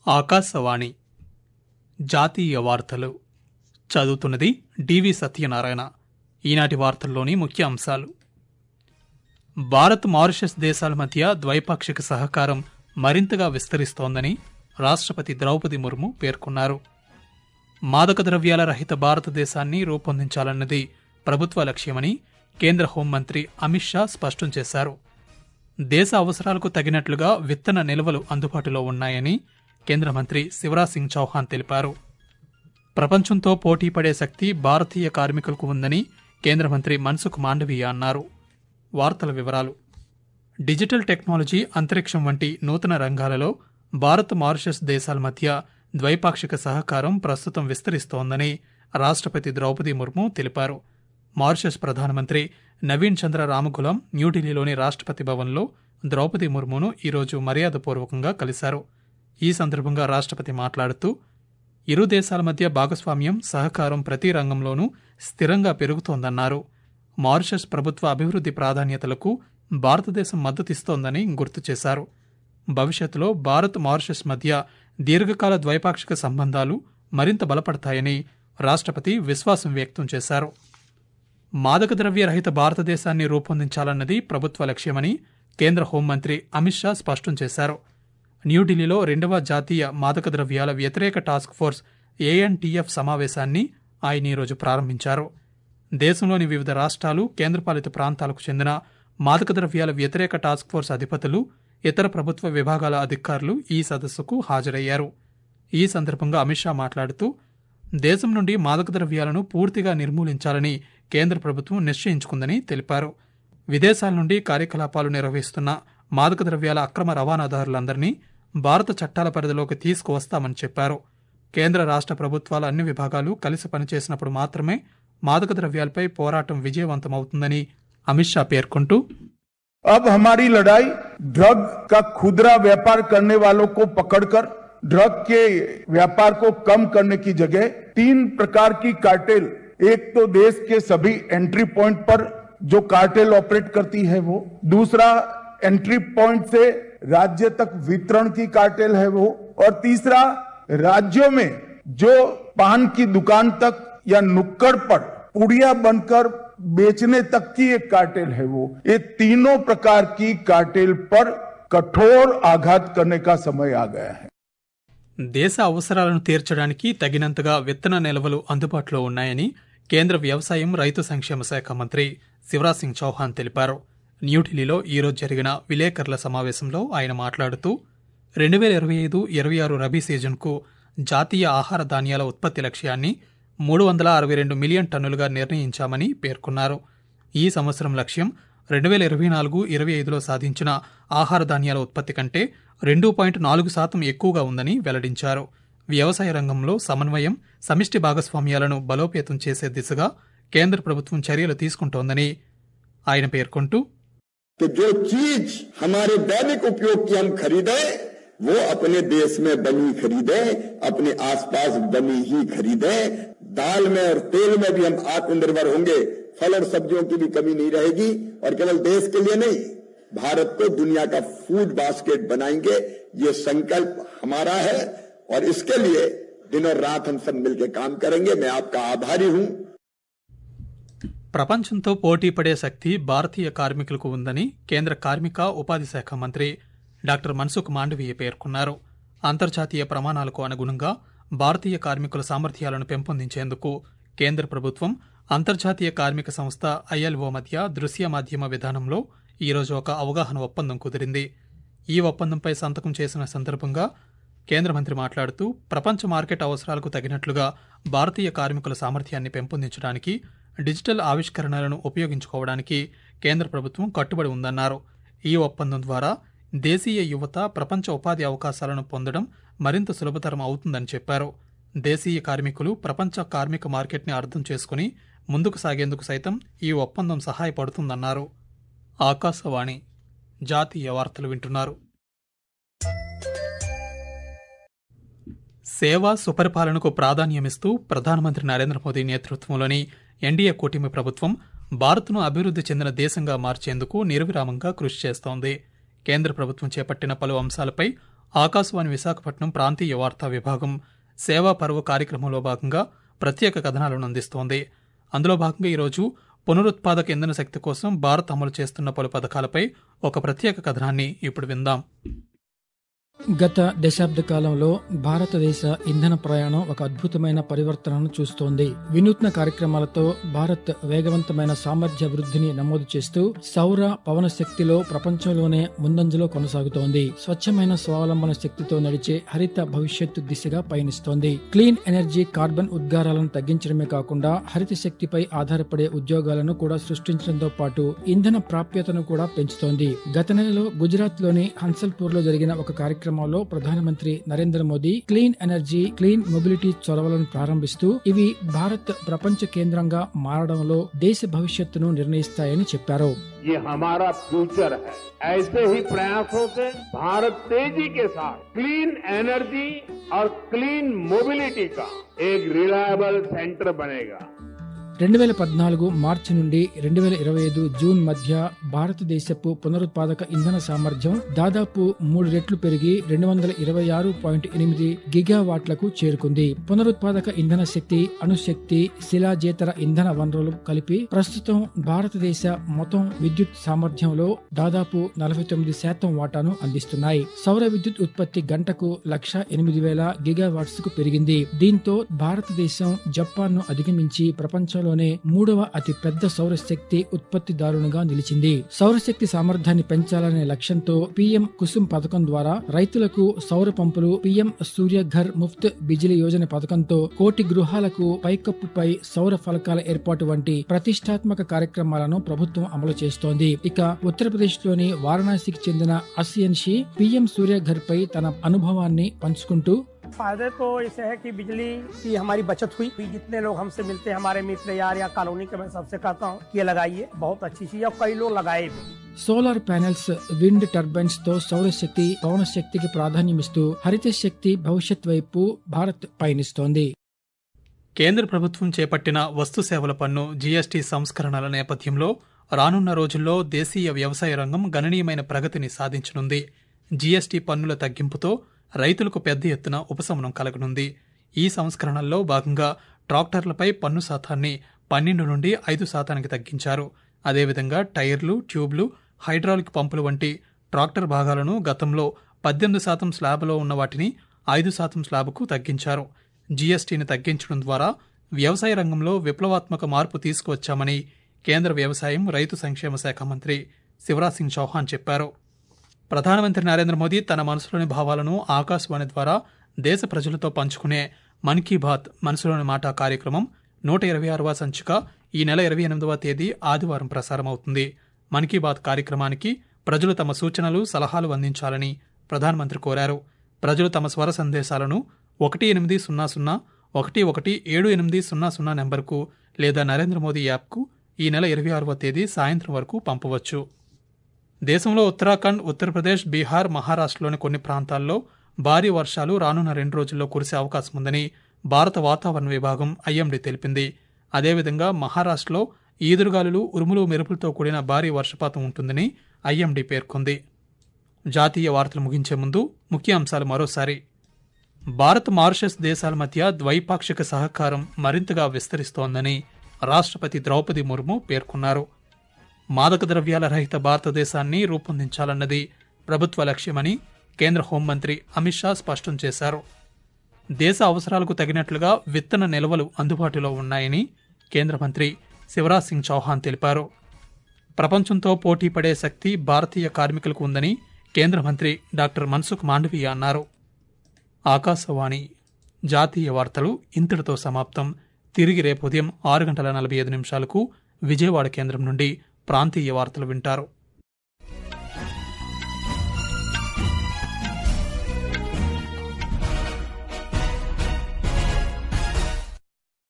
ఆకాశవాణి జాతీయ వార్తలు చదువుతున్నది డివి సత్యనారాయణ ఈనాటి వార్తల్లోని ముఖ్య అంశాలు భారత్ మారిషస్ దేశాల మధ్య ద్వైపాక్షిక సహకారం మరింతగా విస్తరిస్తోందని రాష్ట్రపతి ద్రౌపది ముర్ము పేర్కొన్నారు మాదక ద్రవ్యాల రహిత భారతదేశాన్ని రూపొందించాలన్నది ప్రభుత్వ లక్ష్యమని కేంద్ర హోంమంత్రి అమిత్ షా స్పష్టం చేశారు దేశ అవసరాలకు తగినట్లుగా విత్తన నిల్వలు అందుబాటులో ఉన్నాయని కేంద్ర మంత్రి శివరాజ్ సింగ్ చౌహాన్ తెలిపారు ప్రపంచంతో పోటీ పడే శక్తి భారతీయ కార్మికులకు ఉందని కేంద్ర మంత్రి మన్సుఖ్ మాండవీయ అన్నారు వార్తల వివరాలు డిజిటల్ టెక్నాలజీ అంతరిక్షం వంటి నూతన రంగాలలో భారత్ మారిషస్ దేశాల మధ్య ద్వైపాక్షిక సహకారం ప్రస్తుతం విస్తరిస్తోందని రాష్ట్రపతి ద్రౌపది ముర్ము తెలిపారు మారిషస్ ప్రధానమంత్రి నవీన్ చంద్ర రామగులం న్యూఢిల్లీలోని రాష్ట్రపతి భవన్లో ద్రౌపది ముర్మును ఈరోజు మర్యాదపూర్వకంగా కలిశారు ఈ సందర్భంగా రాష్ట్రపతి మాట్లాడుతూ ఇరు దేశాల మధ్య భాగస్వామ్యం సహకారం ప్రతి రంగంలోనూ స్థిరంగా పెరుగుతోందన్నారు మారిషస్ ప్రభుత్వ అభివృద్ధి ప్రాధాన్యతలకు భారతదేశం మద్దతిస్తోందని గుర్తు చేశారు భవిష్యత్తులో భారత్ మారిషస్ మధ్య దీర్ఘకాల ద్వైపాక్షిక సంబంధాలు మరింత బలపడతాయని రాష్ట్రపతి విశ్వాసం వ్యక్తం చేశారు మాదక ద్రవ్య రహిత భారతదేశాన్ని రూపొందించాలన్నది ప్రభుత్వ లక్ష్యమని కేంద్ర హోంమంత్రి అమిత్ షా స్పష్టం చేశారు న్యూఢిల్లీలో రెండవ జాతీయ మాదక ద్రవ్యాల వ్యతిరేక టాస్క్ ఫోర్స్ ఏఎన్టీఎఫ్ సమావేశాన్ని ఆయన ఈరోజు ప్రారంభించారు దేశంలోని వివిధ రాష్ట్రాలు కేంద్రపాలిత ప్రాంతాలకు చెందిన మాదక ద్రవ్యాల వ్యతిరేక టాస్క్ ఫోర్స్ అధిపతులు ఇతర ప్రభుత్వ విభాగాల అధికారులు ఈ సదస్సుకు హాజరయ్యారు ఈ సందర్భంగా అమిత్ షా మాట్లాడుతూ దేశం నుండి మాదక ద్రవ్యాలను పూర్తిగా నిర్మూలించాలని కేంద్ర ప్రభుత్వం నిశ్చయించుకుందని తెలిపారు విదేశాల నుండి కార్యకలాపాలు నిర్వహిస్తున్న మాదక ద్రవ్యాల అక్రమ రవాణాదారులందరినీ భారత చట్టాల పరిధిలోకి తీసుకువస్తామని చెప్పారు కేంద్ర రాష్ట్ర ప్రభుత్వాల అన్ని విభాగాలు కలిసి పనిచేసినప్పుడు మాత్రమే మాదక ద్రవ్యాలపై పోరాటం విజయవంతమవుతుందని అమిత్ షా పేర్కొంటూ अब हमारी लड़ाई ड्रग का खुदरा व्यापार करने वालों को पकड़कर ड्रग के व्यापार को कम करने की जगह तीन प्रकार की कार्टेल एक तो देश के सभी एंट्री पॉइंट पर जो कार्टेल ऑपरेट करती है वो दूसरा एंट्री पॉइंट से राज्य तक वितरण की कार्टेल है वो और तीसरा राज्यों में जो पान की दुकान तक या नुक्कड़ पर पुड़िया बनकर बेचने तक की एक कार्टेल है वो ये तीनों प्रकार की कार्टेल पर कठोर आघात करने का समय आ गया है దేశ అవసరాలను తీర్చడానికి తగినంతగా విత్తన నిల్వలు అందుబాటులో ఉన్నాయని కేంద్ర వ్యవసాయం రైతు సంక్షేమ శాఖ మంత్రి శివరాజ్ సింగ్ చౌహాన్ తెలిపారు న్యూఢిల్లీలో ఈరోజు జరిగిన విలేకరుల సమావేశంలో ఆయన మాట్లాడుతూ రెండు వేల ఇరవై ఐదు ఇరవై ఆరు రబీ సీజన్కు జాతీయ ఆహార ధాన్యాల ఉత్పత్తి లక్ష్యాన్ని మూడు వందల అరవై రెండు మిలియన్ టన్నులుగా నిర్ణయించామని పేర్కొన్నారు ఈ సంవత్సరం లక్ష్యం రెండు వేల ఇరవై నాలుగు ఇరవై ఐదులో సాధించిన ఆహార ధాన్యాల ఉత్పత్తి కంటే రెండు పాయింట్ నాలుగు శాతం ఎక్కువగా ఉందని వెల్లడించారు వ్యవసాయ రంగంలో సమన్వయం సమిష్టి భాగస్వామ్యాలను బలోపేతం చేసే దిశగా కేంద్ర ప్రభుత్వం చర్యలు తీసుకుంటోందని ఆయన పేర్కొంటూ कि जो चीज हमारे दैनिक उपयोग की हम खरीदें वो अपने देश में बनी खरीदें अपने आसपास बनी ही खरीदें दाल में और तेल में भी हम आत्मनिर्भर होंगे फल और सब्जियों की भी कमी नहीं रहेगी और केवल देश के लिए नहीं भारत को दुनिया का फूड बास्केट बनाएंगे ये संकल्प हमारा है और इसके लिए दिन और रात हम सब मिलकर काम करेंगे मैं आपका आभारी हूं ప్రపంచంతో పోటీ పడే శక్తి భారతీయ కార్మికులకు ఉందని కేంద్ర కార్మిక ఉపాధి శాఖ మంత్రి డాక్టర్ మన్సుఖ్ మాండవీయ పేర్కొన్నారు అంతర్జాతీయ ప్రమాణాలకు అనుగుణంగా భారతీయ కార్మికుల సామర్థ్యాలను పెంపొందించేందుకు కేంద్ర ప్రభుత్వం అంతర్జాతీయ కార్మిక సంస్థ ఐఎల్ఓ మధ్య దృశ్య మాధ్యమ విధానంలో ఈరోజు ఒక అవగాహన ఒప్పందం కుదిరింది ఈ ఒప్పందంపై సంతకం చేసిన సందర్భంగా కేంద్ర మంత్రి మాట్లాడుతూ ప్రపంచ మార్కెట్ అవసరాలకు తగినట్లుగా భారతీయ కార్మికుల సామర్థ్యాన్ని పెంపొందించడానికి డిజిటల్ ఆవిష్కరణలను ఉపయోగించుకోవడానికి కేంద్ర ప్రభుత్వం కట్టుబడి ఉందన్నారు ఈ ఒప్పందం ద్వారా దేశీయ యువత ప్రపంచ ఉపాధి అవకాశాలను పొందడం మరింత సులభతరం అవుతుందని చెప్పారు దేశీయ కార్మికులు ప్రపంచ కార్మిక మార్కెట్ని అర్థం చేసుకుని ముందుకు సాగేందుకు సైతం ఈ ఒప్పందం సహాయపడుతుందన్నారు ఆకాశవాణి జాతీయ వార్తలు వింటున్నారు సేవ సుపరిపాలనకు ప్రాధాన్యమిస్తూ ప్రధానమంత్రి నరేంద్ర మోదీ నేతృత్వంలోని ఎన్డీఏ కూటమి ప్రభుత్వం భారత్ను అభివృద్ధి చెందిన దేశంగా మార్చేందుకు నిర్విరామంగా కృషి చేస్తోంది కేంద్ర ప్రభుత్వం చేపట్టిన పలు అంశాలపై ఆకాశవాణి విశాఖపట్నం ప్రాంతీయ వార్తా విభాగం సేవా పర్వ కార్యక్రమంలో భాగంగా ప్రత్యేక కథనాలను అందిస్తోంది అందులో భాగంగా ఈరోజు పునరుత్పాదక ఇంధన శక్తి కోసం భారత్ అమలు చేస్తున్న పలు పథకాలపై ఒక ప్రత్యేక కథనాన్ని ఇప్పుడు విందాం గత దశాబ్ద కాలంలో భారతదేశ ఇంధన ప్రయాణం ఒక అద్భుతమైన పరివర్తనను చూస్తోంది వినూత్న కార్యక్రమాలతో భారత్ వేగవంతమైన సామర్థ్య వృద్ధిని నమోదు చేస్తూ సౌర పవన శక్తిలో ప్రపంచంలోనే ముందంజలో కొనసాగుతోంది స్వచ్ఛమైన స్వావలంబన శక్తితో నడిచే హరిత భవిష్యత్తు దిశగా పయనిస్తోంది క్లీన్ ఎనర్జీ కార్బన్ ఉద్గారాలను తగ్గించడమే కాకుండా హరిత శక్తిపై ఆధారపడే ఉద్యోగాలను కూడా సృష్టించడంతో పాటు ఇంధన ప్రాప్యతను కూడా పెంచుతోంది గత నెలలో గుజరాత్ లోని హన్సల్పూర్ లో జరిగిన ఒక కార్యక్రమంలో ప్రధానమంత్రి Narendra Modi clean energy clean mobility చొరవలను ప్రారంభిస్తూ ఇవి భారత్ ప్రపంచ కేంద్రంగా మారడంలో దేశ భవిష్యత్తును నిర్ణయిస్తాయని చెప్పారు ये हमारा फ्यूचर है ऐसे ही प्रयासों से भारत तेजी के साथ क्लीन एनर्जी और क्लीन मोबिलिटी का एक रिलायबल सेंटर बनेगा రెండు వేల పద్నాలుగు మార్చి నుండి రెండు వేల ఇరవై ఐదు జూన్ మధ్య భారతదేశపు పునరుత్పాదక ఇంధన సామర్థ్యం దాదాపు మూడు రెట్లు పెరిగి రెండు వందల ఇరవై ఆరు పాయింట్ ఎనిమిది గిగావాట్లకు చేరుకుంది పునరుత్పాదక ఇంధన శక్తి అణుశక్తి శిలాజేతర ఇంధన వనరులు కలిపి ప్రస్తుతం భారతదేశ మొత్తం విద్యుత్ సామర్థ్యంలో దాదాపు నలభై తొమ్మిది శాతం వాటాను అందిస్తున్నాయి సౌర విద్యుత్ ఉత్పత్తి గంటకు లక్ష ఎనిమిది వేల గిగావాట్స్ కు పెరిగింది దీంతో భారతదేశం జపాన్ ను అధిగమించి ప్రపంచంలోనే మూడవ అతి పెద్ద సౌరశక్తి ఉత్పత్తిదారునిగా నిలిచింది సౌరశక్తి సామర్థ్యాన్ని పెంచాలనే లక్ష్యంతో పీఎం కుసుమ్ పథకం ద్వారా రైతులకు సౌర పంపులు పీఎం సూర్య ఘర్ ముఫ్త్ బిజిలీ యోజన పథకంతో కోటి గృహాలకు పైకప్పుపై సౌర ఫలకాల ఏర్పాటు వంటి ప్రతిష్టాత్మక కార్యక్రమాలను ప్రభుత్వం అమలు చేస్తోంది ఇక ఉత్తరప్రదేశ్ లోని వారణాసికి చెందిన అసియన్షి పీఎం సూర్య ఘర్ పై తన అనుభవాన్ని పంచుకుంటూ फायदे तो ऐसे है कि बिजली की हमारी बचत हुई भी जितने लोग हमसे मिलते हैं हमारे मित्र यार या कॉलोनी के मैं सबसे कहता हूँ कि ये लगाइए बहुत अच्छी चीज है और कई लोग लगाए भी సోలార్ ప్యానెల్స్ విండ్ టర్బైన్స్ తో సౌరశక్తి పవన శక్తికి ప్రాధాన్యమిస్తూ హరిత శక్తి భవిష్యత్ వైపు భారత్ పయనిస్తోంది కేంద్ర ప్రభుత్వం చేపట్టిన వస్తు సేవల పన్ను జీఎస్టీ సంస్కరణల నేపథ్యంలో రానున్న రోజుల్లో దేశీయ వ్యవసాయ రంగం గణనీయమైన ప్రగతిని సాధించనుంది జీఎస్టీ పన్నుల తగ్గింపుతో రైతులకు పెద్ద ఎత్తున ఉపశమనం కలగనుంది ఈ సంస్కరణల్లో భాగంగా ట్రాక్టర్లపై పన్ను శాతాన్ని పన్నెండు నుండి ఐదు శాతానికి తగ్గించారు అదేవిధంగా టైర్లు ట్యూబ్లు హైడ్రాలిక్ పంపులు వంటి ట్రాక్టర్ భాగాలను గతంలో పద్దెనిమిది శాతం స్లాబ్లో ఉన్న వాటిని ఐదు శాతం స్లాబ్కు తగ్గించారు జీఎస్టీని తగ్గించడం ద్వారా వ్యవసాయ రంగంలో విప్లవాత్మక మార్పు తీసుకువచ్చామని కేంద్ర వ్యవసాయం రైతు సంక్షేమ శాఖ మంత్రి శివరాజ్ సింగ్ చౌహాన్ చెప్పారు ప్రధానమంత్రి నరేంద్ర మోదీ తన మనసులోని భావాలను ఆకాశవాణి ద్వారా దేశ ప్రజలతో పంచుకునే మన్ కీ బాత్ మనసులోని మాట కార్యక్రమం నూట ఇరవై ఆరవ సంచిక ఈ నెల ఇరవై ఎనిమిదవ తేదీ ఆదివారం ప్రసారమవుతుంది మన్ కీ బాత్ కార్యక్రమానికి ప్రజలు తమ సూచనలు సలహాలు అందించాలని ప్రధానమంత్రి కోరారు ప్రజలు తమ స్వర సందేశాలను ఒకటి ఎనిమిది సున్నా సున్నా ఒకటి ఒకటి ఏడు ఎనిమిది సున్నా సున్నా నెంబర్కు లేదా నరేంద్ర మోదీ యాప్కు ఈ నెల ఇరవై ఆరవ తేదీ సాయంత్రం వరకు పంపవచ్చు దేశంలో ఉత్తరాఖండ్ ఉత్తరప్రదేశ్ బీహార్ మహారాష్ట్రలోని కొన్ని ప్రాంతాల్లో భారీ వర్షాలు రానున్న రెండు రోజుల్లో కురిసే అవకాశం ఉందని భారత వాతావరణ విభాగం ఐఎండీ తెలిపింది అదేవిధంగా మహారాష్ట్రలో ఈదురుగాలులు ఉరుములు మెరుపులతో కూడిన భారీ వర్షపాతం ఉంటుందని ఐఎండీ పేర్కొంది జాతీయ వార్తలు ముగించే ముందు ముఖ్య అంశాలు మరోసారి భారత్ మారిషస్ దేశాల మధ్య ద్వైపాక్షిక సహకారం మరింతగా విస్తరిస్తోందని రాష్ట్రపతి ద్రౌపది ముర్ము పేర్కొన్నారు మాదక ద్రవ్యాల రహిత భారతదేశాన్ని రూపొందించాలన్నది ప్రభుత్వ లక్ష్యమని కేంద్ర హోంమంత్రి అమిత్ షా స్పష్టం చేశారు దేశ అవసరాలకు తగినట్లుగా విత్తన నిల్వలు అందుబాటులో ఉన్నాయని కేంద్ర మంత్రి శివరాజ్ సింగ్ చౌహాన్ తెలిపారు ప్రపంచంతో పోటీ పడే శక్తి భారతీయ కార్మికులకు ఉందని కేంద్ర మంత్రి డాక్టర్ మన్సుఖ్ మాండవీయ అన్నారు ఆకాశవాణి జాతీయ వార్తలు ఇంతటితో సమాప్తం తిరిగి రేపు ఉదయం ఆరు గంటల నలభై ఐదు నిమిషాలకు విజయవాడ కేంద్రం నుండి ప్రాంతీయ వార్తలు వింటారు